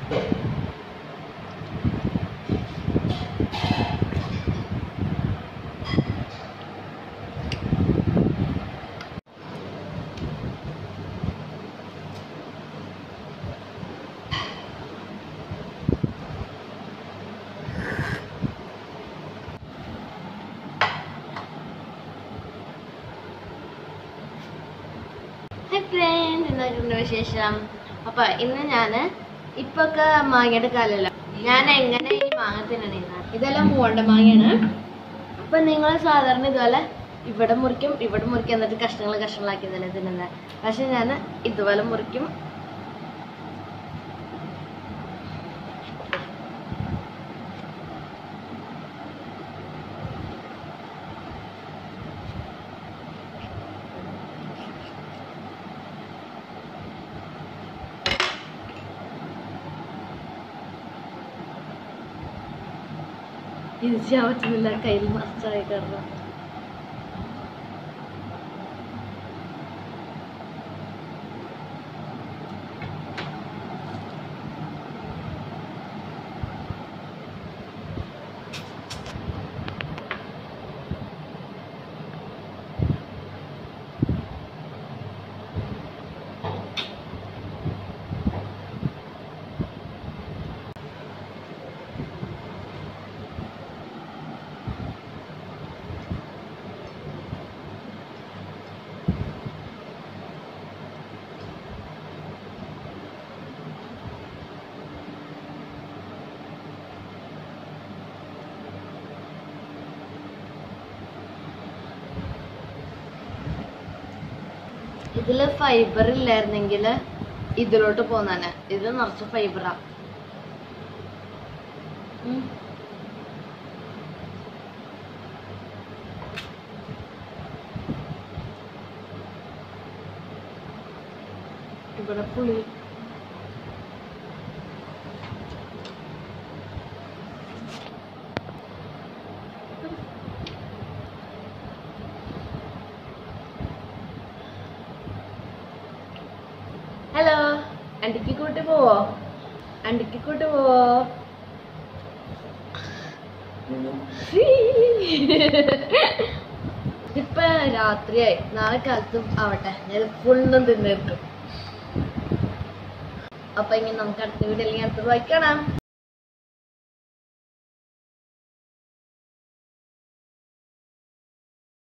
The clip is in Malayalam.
ഹായ് ഫ്രണ്ട് എന്നൊരു വിശേഷം അപ്പൊ ഇന്ന് ഞാന് ഇപ്പൊക്കെ മാങ്ങയുടെ കാലല്ല ഞാൻ എങ്ങനെ ഈ മാങ്ങ തിന്നണേന്ന് ഇതെല്ലാം മൂവണ്ട മാങ്ങയാണ് അപ്പൊ നിങ്ങൾ സാധാരണ ഇതുപോലെ ഇവിടെ മുറിക്കും ഇവിടെ മുറിക്കും എന്നിട്ട് കഷ്ണങ്ങൾ കഷ്ണങ്ങളാക്കി തന്നെ തിന്നുന്നത് പക്ഷെ ഞാൻ ഇതുപോലെ മുറിക്കും ഇത് ചെയ്യാൻ പറ്റുന്നില്ല കയ്യിൽ മറച്ചായി കാരണം ഇതില് ഫൈബർ ഇല്ലായിരുന്നെങ്കിൽ ഇതിലോട്ട് പോന്നാനെ ഇത് നിറച്ച് ഫൈബറാ ഇവിടെ പുളി ഹലോ അണ്ടിക്ക് കൂട്ടി പോവോ അണ്ടിക്ക് കൂട്ടി പോവോ ഇപ്പൊ രാത്രിയായി നാളെ കാലത്തും ആവട്ടെ ഞാൻ ഫുള്ളും തിന്നിരിക്കും അപ്പൊ ഇനി നമുക്ക് അടുത്ത വീഡിയോ അല്ലെങ്കിൽ അടുത്ത പോയി കാണാം